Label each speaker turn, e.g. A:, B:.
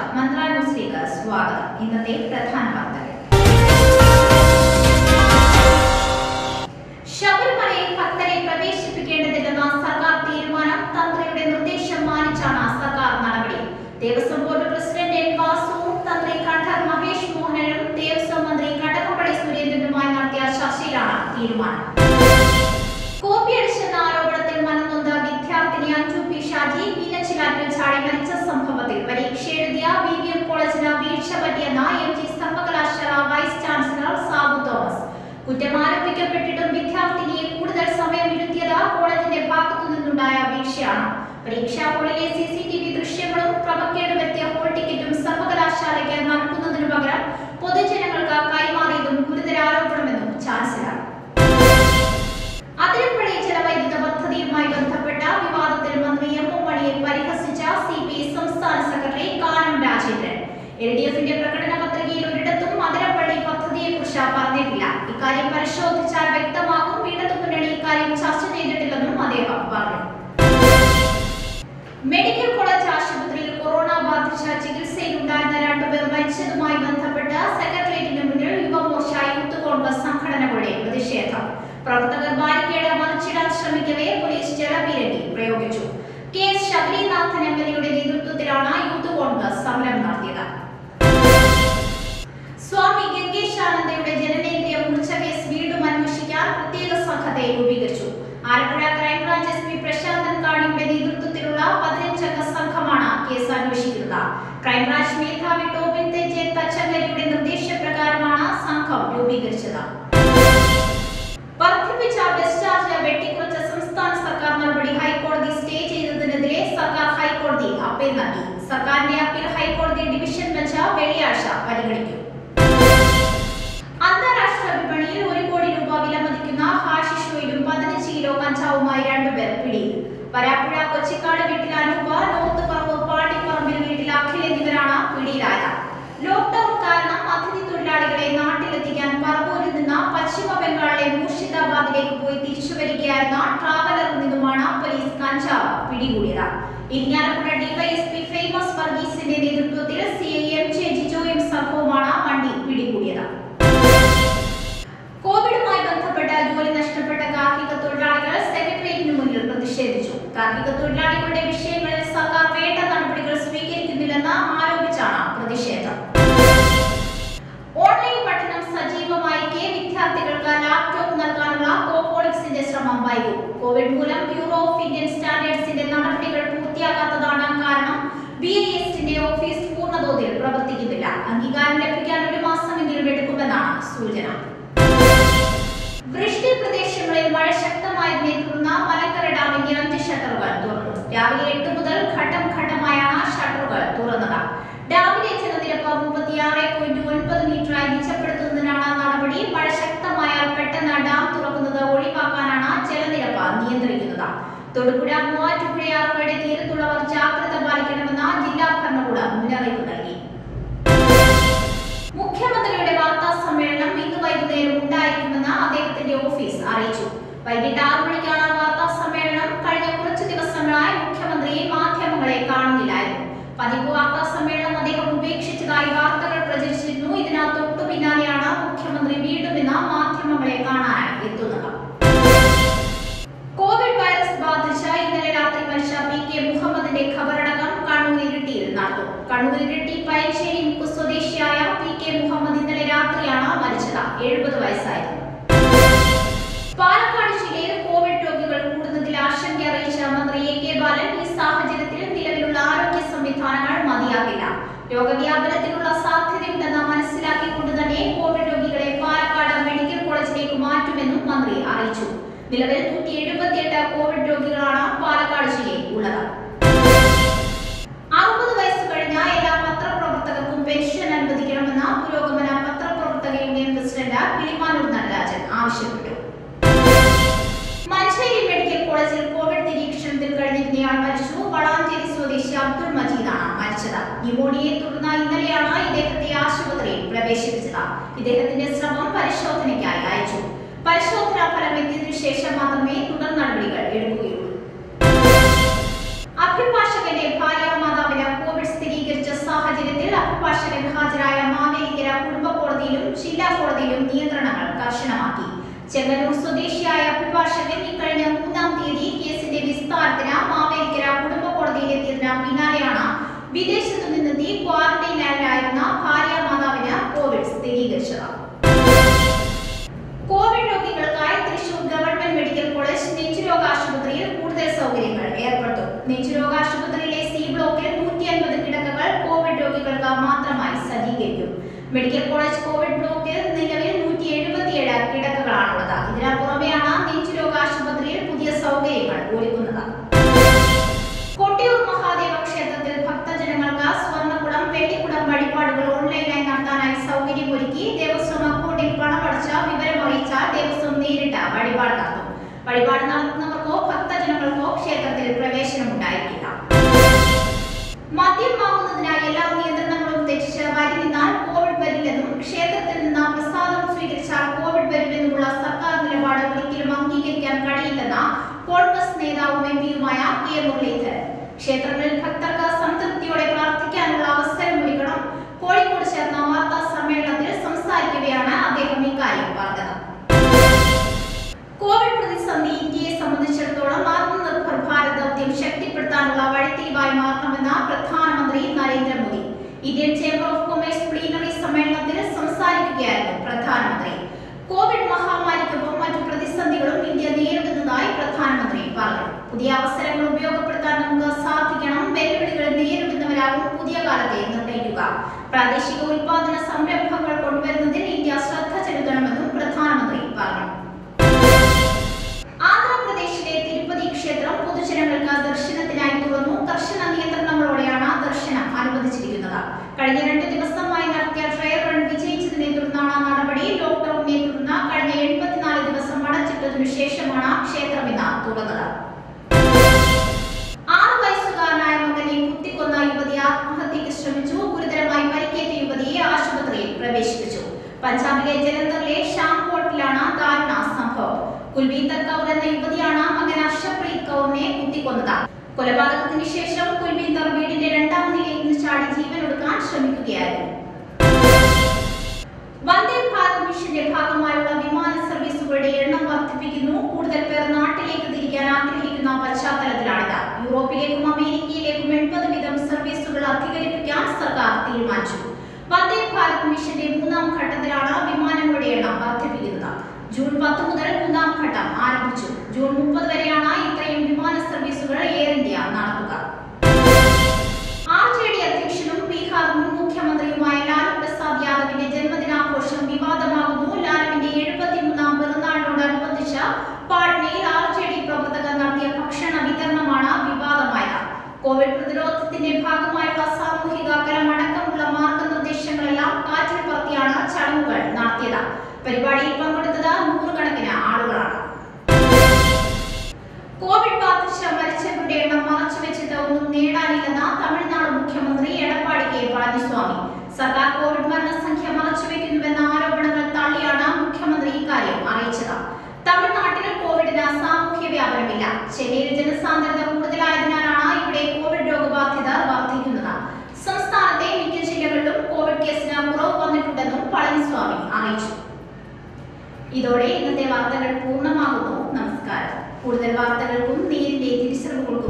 A: മന്ത്ര ന്യൂസിലേക്ക് സ്വാഗതം ഇന്നത്തെ പ്രധാന വാർത്തകൾ ശബരിമലയിൽ ഭക്തരെ പ്രവേശിപ്പിക്കേണ്ടതില്ലെന്ന സർക്കാർ തീരുമാനം തന്ത്രിയുടെ നിർദ്ദേശം മാനിച്ചാണ് സർക്കാർ നടപടി ദേവസ്വം ബോർഡ് പ്രസിഡന്റ് എൻ വാസുവും തന്ത്രി കണ്ഠർ മഹേഷ് മോഹനനും ദേവസ്വം മന്ത്രി കടകംപള്ളി സുരേന്ദ്രനുമായി നടത്തിയ ചർച്ചയിലാണ് തീരുമാനം കോപ്പിയടിച്ചെന്ന ആരോപണത്തിൽ മനംനൊന്ത വിദ്യാർത്ഥിനി അഞ്ജു പി ഷാജി മീനച്ചിലാറ്റിൽ ചാടി മരിച്ച സംഭവത്തിൽ പരീക്ഷ എഴുതിയ ബി വി എം കോളേജിന് വീഴ്ച പറ്റിയെന്ന എം ജി സർവകലാശാല വൈസ് ചാൻസലർ സാബു തോമസ് കുറ്റം ആരോപിക്കപ്പെട്ടിട്ടും വിദ്യാർത്ഥിനിയെ കൂടുതൽ സമയം ഇരുത്തിയത് കോളേജിന്റെ ഭാഗത്തു നിന്നുണ്ടായ വീഴ്ചയാണ് പരീക്ഷാ ഹാളിലെ സി സി ടി വി ദൃശ്യങ്ങളും ക്രമക്കേട് വരുത്തിയ ഹോൾ ടിക്കറ്റും സർവകലാശാലയ്ക്ക് നൽകുന്നതിനു പകരം പൊതുജനങ്ങൾക്ക് കൈമാറിയതും ഗുരുതര ആരോപണമെന്നും ചാൻസലർ അതിരപ്പള്ളി ജലവൈദ്യുത പദ്ധതിയുമായി ബന്ധപ്പെട്ട വിവാദത്തിൽ മന്ത്രി എം എം മണിയെ പരിഹസിച്ച സി പി ഐ സംസ്ഥാന secretary Kanam Rajendran L D എഫിന്റെ പ്രകടന പത്രികയിൽ ഒരിടത്തും അതിരപ്പള്ളി പദ്ധതിയെക്കുറിച്ച് പറഞ്ഞിട്ടില്ല ഇക്കാര്യം പരിശോധിച്ചാൽ വ്യക്തമാകും ഇടതുമുന്നണി ഇക്കാര്യം ചർച്ച ചെയ്തിട്ടില്ലെന്നും അദ്ദേഹം പറഞ്ഞു മെഡിക്കൽ കോളേജ് ആശുപത്രിയിൽ കൊറോണ ബാധിച്ച ചികിത്സയിലുണ്ടായിരുന്ന രണ്ടുപേർ മരിച്ചതുമായി ബന്ധപ്പെട്ട് സെക്രട്ടേറിയറ്റിന് മുന്നിൽ യുവമോർച്ച യൂത്ത് കോൺഗ്രസ് സംഘടനകളുടെ പ്രതിഷേധം പ്രവർത്തകർ ബാരിക്കേഡ് മറിച്ചിടാൻ ശ്രമിക്കവേ പോലീസ് ജലപീരങ്കി പ്രയോഗിച്ചു K S Sabarinathan M L എയുടെ നേതൃത്വത്തിലാണ് യൂത്ത് കോൺഗ്രസ് സമരം നടത്തിയത് സ്വാമി ഗംഗേശാനന്ദയുടെ ജനനേന്ദ്രിയ മൂർച്ച കേസ് വീണ്ടും അന്വേഷിക്കാൻ പ്രത്യേക സംഘത്തെ രൂപീകരിച്ചു Alappuzha crime branch S P Prasanthan കാണിയുടെ നേതൃത്വത്തിലുള്ള പതിനഞ്ചംഗ സംഘമാണ് കേസ് അന്വേഷിക്കുന്നത് ക്രൈംബ്രാഞ്ച് മേധാവി ടോബിൻ തെജെ തച്ചങ്കരിയുടെ നിർദ്ദേശപ്രകാരമാണ് സംഘം രൂപീകരിച്ചത് വർദ്ധിപ്പിച്ച ബസ് ചാർജ് വെട്ടിക്കുറച്ച സംസ്ഥാന സർക്കാർ നടപടി ഹൈക്കോടതി സ്റ്റേ ചെയ്തതിനെതിരെ സർക്കാർ ഹൈക്കോടതി അപ്പീൽ നൽകി സർക്കാരിന്റെ അപ്പീൽ ഹൈക്കോടതി ഡിവിഷൻ ബെഞ്ച് വെള്ളിയാഴ്ച പരിഗണിക്കും അന്താരാഷ്ട്ര വിപണിയിൽ ഒരു കോടി രൂപ വിലമതിക്കുന്ന ഹാഷിഷ് ഓയിലും പതിനഞ്ച് കിലോ കഞ്ചാവുമായി രണ്ടുപേർ പിടിയിൽ വരാപ്പുഴ കൊച്ചിക്കാട് വീട്ടിൽ അനൂപ നോർത്ത് പറവൂർ പാട്ടിപ്പറമ്പിൽ വീട്ടിൽ അഖിൽ എന്നിവരാണ് പിടിയിലായത് ലോക്ഡൌൺ കാരണം അതിഥി തൊഴിലാളികളെ നാട്ടിലെത്തിക്കാൻ പറവൂരിൽ നിന്ന് പശ്ചിമ ബംഗാളിലെ മുർഷിദാബാദിലേക്ക് പോയി തിരിച്ചു വരികയായിരുന്ന ട്രാവലറിൽ നിന്നുമാണ് പോലീസ് കഞ്ചാവ് പിടികൂടിയത് ഇരിങ്ങാലക്കുട ഡിവൈഎസ്പി ഫേമസ് വർഗീസിന്റെ നേതൃത്വത്തിൽ സി ഐ എം ജെ ജിജോയും സംഘവുമാണ് വണ്ടി പിടികൂടിയത് കോവിഡുമായി ബന്ധപ്പെട്ട ജോലി നഷ്ടപ്പെട്ട ഗാർഹിക തൊഴിലാളികൾ സെക്രട്ടേറിയറ്റിന് മുന്നിൽ പ്രതിഷേധിച്ചു ഗാർഹിക തൊഴിലാളികളുടെ വിഷയങ്ങളിൽ സർക്കാർ വേണ്ട നടപടികൾ സ്വീകരിക്കുന്നില്ലെന്ന് ആരോപിച്ചാണ് പ്രതിഷേധം ഓൺലൈൻ പഠനം സജീവമായിരിക്കെ വിദ്യാർത്ഥികൾക്ക് ലാപ്ടോപ്പ് നൽകാനുള്ള കോപ്പോളിക്സിന്റെ ശ്രമം വൈകും കോവിഡ് മൂലം ബ്യൂറോ ഓഫ് ഇന്ത്യൻ സ്റ്റാൻഡേർഡ്സിന്റെ നടപടികൾ പൂർത്തിയാക്കാത്തതാണ് കാരണം ബി ഐ എസിന്റെ ഓഫീസ് പൂർണ്ണതോതിൽ പ്രവർത്തിക്കുന്നില്ല അംഗീകാരം ലഭിക്കാൻ ഒരു മാസമെങ്കിലും എടുക്കുമെന്നാണ് സൂചന വൃഷ്ടി പ്രദേശങ്ങളിൽ മഴ ശക്തമായതിനെ തുടർന്ന് മലക്കര ഡാമിന്റെ അഞ്ച് ഷട്ടറുകൾ തുറന്നു രാവിലെ എട്ട് മുതൽ ഘട്ടം ഘട്ടമായാണ് ഷട്ടറുകൾ തുറന്നത് ഡാമിലെ ജലനിരപ്പ് മുപ്പത്തിയാറ് പോയിന്റ് ഒൻപത് മീറ്ററായി നിജപ്പെടുത്തുന്നതിനാണ് നടപടി മഴ ശക്തമായാൽ പെട്ടെന്ന് ഡാം തുറക്കുന്നത് ഒഴിവാക്കാനാണ് ജലനിരപ്പ് നിയന്ത്രിക്കുന്നത് തൊടുപുഴ മൂവാറ്റുപുഴയാറുകളുടെ തീരത്തുള്ളവർ ജാഗ്രത പാലിക്കണമെന്ന് ജില്ലാ ഭരണകൂടം മുന്നറിയിപ്പ് നൽകി മുഖ്യമന്ത്രിയുടെ വാർത്താ സമ്മേളനം ഇന്ന് വൈകുന്നേരം ഉണ്ടായിരിക്കുമെന്ന് അദ്ദേഹത്തിന്റെ ഓഫീസ് അറിയിച്ചു വൈകിട്ട് ആറു മണിക്കാണ് വാർത്താ സമ്മേളനം കഴിഞ്ഞ കുറച്ചു ദിവസങ്ങളായി മുഖ്യമന്ത്രിയെ മാധ്യമങ്ങളെ കാണുന്നില്ലായിരുന്നു പതിവ് വാർത്താ സമ്മേളനം അദ്ദേഹം ഉപേക്ഷിച്ചതായി വാർത്തകൾ പ്രചരിച്ചിരുന്നു ഇതിനകത്ത് തൊട്ടു പിന്നാലെയാണ് മുഖ്യമന്ത്രി വീണ്ടും ഇന്ന് മാധ്യമങ്ങളെ കാണാനായി എത്തുന്നത് കോവിഡ് വൈറസ് ബാധിച്ച ഇന്നലെ രാത്രി മരിച്ച പി കെ മുഹമ്മദിന്റെ ഖബറടക്കം കണ്ണൂർ ഇരിട്ടിയിൽ നടന്നു കണ്ണൂർ ഇരിട്ടി പയശ്ശേരി മുക്ക് സ്വദേശിയായ പി കെ മുഹമ്മദ് ഇന്നലെ രാത്രിയാണ് മരിച്ചത് എഴുപത് വയസ്സായിരുന്നു പാലക്കാട് ജില്ലയിൽ കോവിഡ് രോഗികൾ കൂടുന്നതിൽ ആശങ്ക അറിയിച്ച മന്ത്രി എ കെ ബാലൻ ഈ സാഹചര്യത്തിൽ നിലവിലുള്ള ആരോഗ്യ സംവിധാനങ്ങൾ മതിയാകില്ല രോഗവ്യാപനത്തിനുള്ള സാധ്യതയുണ്ടെന്ന് മനസ്സിലാക്കിക്കൊണ്ട് തന്നെ കോവിഡ് രോഗികളെ പാലക്കാട് മെഡിക്കൽ കോളേജിലേക്ക് മാറ്റുമെന്നും മന്ത്രി അറിയിച്ചു നിലവിൽ നൂറ്റി എഴുപത്തിയെട്ട് കോവിഡ് രോഗികളാണ് പാലക്കാട് ജില്ലയിൽ ഉള്ളത് അറുപത് വയസ്സ് കഴിഞ്ഞ എല്ലാ പത്രപ്രവർത്തകർക്കും പെൻഷൻ അനുവദിക്കണമെന്ന് പുരോഗമന പത്രപ്രവർത്തക യൂണിയൻ പ്രസിഡന്റ് കിളിമാനൂർ നടരാജൻ ആവശ്യപ്പെട്ടു മഞ്ചേരി മെഡിക്കൽ കോളേജിൽ കോവിഡ് നിരീക്ഷണത്തിൽ കഴിഞ്ഞിരുന്നയാൾ മരിച്ചു വളാഞ്ചേരി സ്വദേശി അബ്ദുൾ മജീദാണ് മരിച്ചത് ന്യൂമോണിയയെ തുടർന്ന് ഇന്നലെയാണ് ഇദ്ദേഹത്തെ ആശുപത്രിയിൽ പ്രവേശിപ്പിച്ചത് ഇദ്ദേഹത്തിന്റെ സ്രവം പരിശോധനയ്ക്കായി അയച്ചു പരിശോധനാ ഫലം എത്തിയതിനു ശേഷം മാത്രമേ തുടർ നടപടികൾ എടുക്കുകയുള്ളൂ അഭിഭാഷകന്റെ ഭാര്യ മാതാവിന് കോവിഡ് സ്ഥിരീകരിച്ച സാഹചര്യത്തിൽ അഭിഭാഷകൻ ഇക്കഴിഞ്ഞ മൂന്നാം തീയതി കേസിന്റെ വിസ്താരത്തിന് മാവേലിക്കര കുടുംബ കോടതിയിലെത്തിയതിന് പിന്നാലെയാണ് വിദേശത്തു നിന്നെത്തി ക്വാറന്റൈനിലായിരുന്ന ഭാര്യ മാതാവിന് കോവിഡ് സ്ഥിരീകരിച്ചത് കോവിഡ് രോഗികൾക്കായി തൃശൂർ ഗവൺമെന്റ് മെഡിക്കൽ കോളേജ് നെഞ്ചുരോഗ ആശുപത്രിയിൽ കൂടുതൽ സൗകര്യങ്ങൾ ഏർപ്പെടുത്തും നെഞ്ചുരോഗ ആശുപത്രിയിലെ സി ബ്ലോക്കിൽ നൂറ്റി അൻപത് കിടക്കകൾ കോവിഡ് രോഗികൾക്ക് മാത്രമായി സജ്ജീകരിക്കും മെഡിക്കൽ കോളേജ് കോവിഡ് ബ്ലോക്കിൽ നിലവിൽ നൂറ്റി എഴുപത്തിയേഴ് കിടക്കകളാണുള്ളത് ഇതിനു പുറമെയാണ് നെഞ്ചുരോഗ ആശുപത്രിയിൽ പുതിയ സൗകര്യങ്ങൾ ഒരുക്കുന്നത് കൊട്ടിയൂർ മഹാദേവ ക്ഷേത്രത്തിൽ ഭക്തജനങ്ങൾക്ക് സ്വർണ്ണക്കുടം വെള്ളിക്കുടം വഴിപാടുകൾ ഓൺലൈനായി നടത്താനായി സൗകര്യമൊരുക്കി ദേവസ്വം അക്കൗണ്ടിൽ പണമടച്ച വിവരമറിയിച്ച ദേവസ്വം നേരിട്ട് വഴിപാട് നടത്തും വഴിപാട് നടത്തുന്നവർക്കോ ഭക്തജനങ്ങൾക്കോ ക്ഷേത്രത്തിൽ പ്രവേശനം ഉണ്ടായിരിക്കില്ല മദ്യം വാങ്ങുന്നതിനായി എല്ലാ നിയന്ത്രണങ്ങളും തെറ്റിച്ച് വരി നിന്നാൽ കോവിഡ് വരില്ലെന്നും ക്ഷേത്രത്തിൽ നിന്ന് പ്രസാദം സ്വീകരിച്ചാൽ കോവിഡ് വരുമെന്നുമുള്ള സർക്കാർ നിലപാട് ഒരിക്കലും അംഗീകരിക്കാൻ കഴിയില്ലെന്ന കോൺഗ്രസ് നേതാവും എം പിയുമായ കെ മുരളീധരൻ ക്ഷേത്രങ്ങളിൽ ഭക്തർക്ക് സംതൃപ്തിയോടെ പ്രാർത്ഥിക്കാനുള്ള അവസരം ഒരുക്കണം കോഴിക്കോട് ചേർന്ന വാർത്താ സമ്മേളനത്തിൽ സംസാരിക്കവെയാണ് അദ്ദേഹം ഇക്കാര്യം പറഞ്ഞത് കോവിഡ് പ്രതിസന്ധി ഇന്ത്യയെ സംബന്ധിച്ചിടത്തോളം ആത്മനിർഭർ ഭാരത് ദൗത്യം ശക്തിപ്പെടുത്താനുള്ള വഴിത്തിരിവായി മാറണമെന്ന് പ്രധാനമന്ത്രി Narendra Modi Indian chamber of commerce plenary സമ്മേളനത്തിൽ സംസാരിക്കുകയായിരുന്നു പ്രധാനമന്ത്രി കോവിഡ് മഹാമാരിക്കൊപ്പം മറ്റു പ്രതിസന്ധികളും ഇന്ത്യ നേരിടുന്നതായി പ്രധാനമന്ത്രി പറഞ്ഞു പുതിയ അവസരങ്ങൾ ഉപയോഗപ്പെടുത്താൻ നമുക്ക് സാധിക്കണം വെല്ലുവിളികൾ നേരിടുന്നവരാകും പുതിയ കാലത്തെ നിർണ്ണയിക്കുക പ്രാദേശിക ഉൽപാദന സംരംഭങ്ങൾ കൊണ്ടുവരുന്നതിൽ ഇന്ത്യ ശ്രദ്ധ ചെലുത്തണമെന്നും പ്രധാനമന്ത്രി പറഞ്ഞു ആന്ധ്രാപ്രദേശിലെ തിരുപ്പതി ക്ഷേത്രം പൊതുജനങ്ങൾക്ക് ദർശനത്തിനായി തുറന്നു കർശന നിയന്ത്രണങ്ങളോടെയാണ് ദർശനം അനുവദിച്ചിരിക്കുന്നത് കഴിഞ്ഞ രണ്ട് ദിവസമായി നടത്തിയ ട്രയൽ റൺ വിജയിച്ചതിനെ തുടർന്നാണ് നടപടി ലോക്ഡൌണിനെ തുടർന്ന് കഴിഞ്ഞ എൺപത്തിനാല് ദിവസം അടച്ചിട്ടതിനു ശേഷമാണ് ക്ഷേത്രം ഇന്ന് തുറന്നത് ആറ് വയസ്സുകാരനായ മകനെ കുത്തിക്കൊന്ന യുവതി ആത്മഹത്യക്ക് ശ്രമിച്ചു ഗുരുതരമായി പരിക്കേറ്റ യുവതിയെ ആശുപത്രിയിൽ പ്രവേശിപ്പിച്ചു പഞ്ചാബിലെ ജലന്ധറിലെ ഷാംകോട്ടിലാണ് ദാരുണ സംഭവം കുൽവീന്ദർ കൗർ എന്ന യുവതിയാണ് മകൻ അർഷപ്രീത് കൗറിനെ കുത്തിക്കൊന്നത് കൊലപാതകത്തിന് ശേഷം കുൽവീന്ദർ വീടിന്റെ രണ്ടാം നിലയിൽ നിന്ന് ചാടി ജീവൻ ഒടുക്കാൻ ശ്രമിക്കുകയായിരുന്നു വന്ദേ ഭാരത് മിഷന്റെ ഭാഗമായുള്ള വിമാന സർവീസുകളുടെ എണ്ണം വർദ്ധിപ്പിക്കുന്നു കൂടുതൽ പേർ നാട്ടിലേക്ക് തിരിക്കാൻ ആഗ്രഹിക്കുന്ന പശ്ചാത്തലത്തിലാണിത് യൂറോപ്പിലേക്കും അമേരിക്കയിലേക്കും എൺപത് വീതം സർവീസുകൾ അധികരിപ്പിക്കാൻ സർക്കാർ തീരുമാനിച്ചു വന്ദേ ഭാരത് മിഷന്റെ മൂന്നാം ഘട്ടത്തിലാണ് വിമാനങ്ങളുടെ എണ്ണം വർദ്ധിപ്പിക്കുന്നത് ജൂൺ പത്ത് മുതൽ മൂന്നാം ഘട്ടം ആരംഭിച്ചു ജൂൺ മുപ്പത് വരെയാണ് ഇത്രയും വിമാന സർവീസുകൾ എയർ ഇന്ത്യ നടത്തുക ആർ ജെ ഡി അധ്യക്ഷനും ബീഹാർ മുൻ മുഖ്യമന്ത്രിയുമായ ലാലു പ്രസാദ് യാദവിന്റെ ജന്മദിനാഘോഷം വിവാദമാകുന്നു ലാലുവിന്റെ എഴുപത്തിമൂന്നാം പിറന്നാളിനോടനുബന്ധിച്ച് പാട്നയിൽ ആർ ജെ ഡി പ്രവർത്തകർ നടത്തിയ ഭക്ഷണ വിതരണമാണ് വിവാദമായത് കോവിഡ് പ്രതിരോധത്തിന്റെ ഭാഗമായുള്ള സാമൂഹിക അകലമടക്കമുള്ള മാർഗനിർദ്ദേശങ്ങളെല്ലാം കാറ്റിൽ പറത്തിയാണ് ചടങ്ങുകൾ നടത്തിയത് പരിപാടിയിൽ പങ്കെടുത്തത് നൂറുകണക്കിന് ആളുകളാണ് കോവിഡ് ബാധിച്ച മരിച്ചവരുടെ എണ്ണം മറച്ചുവെച്ചിട്ട് ഒന്നും നേടാനില്ലെന്ന് തമിഴ്നാട് മുഖ്യമന്ത്രി എടപ്പാടി കെ പളനിസ്വാമി സർക്കാർ കോവിഡ് മരണസംഖ്യ മറച്ചുവെക്കുന്നുവെന്ന ആരോപണങ്ങൾ തള്ളിയാണ് മുഖ്യമന്ത്രി ഇക്കാര്യം അറിയിച്ചത് തമിഴ്നാട്ടിൽ കോവിഡിന് സാമൂഹ്യ വ്യാപനമില്ല ചെന്നൈയിൽ ജനസാന്ദ്രത കൂടുതലായതിനാലാണ് ഇവിടെ കോവിഡ് രോഗബാധിത വർദ്ധിക്കുന്നത് സംസ്ഥാനത്തെ മിക്ക ജില്ലകളിലും കോവിഡ് കേസിന് കുറവ് വന്നിട്ടുണ്ടെന്നും പളനിസ്വാമി അറിയിച്ചു ഇതോടെ ഇന്നത്തെ വാർത്തകൾ പൂർണ്ണമാകുന്നു നമസ്കാരം കൂടുതൽ വാർത്തകൾക്കും നേരിന്റെ തിരിച്ചറിവുകൾക്കും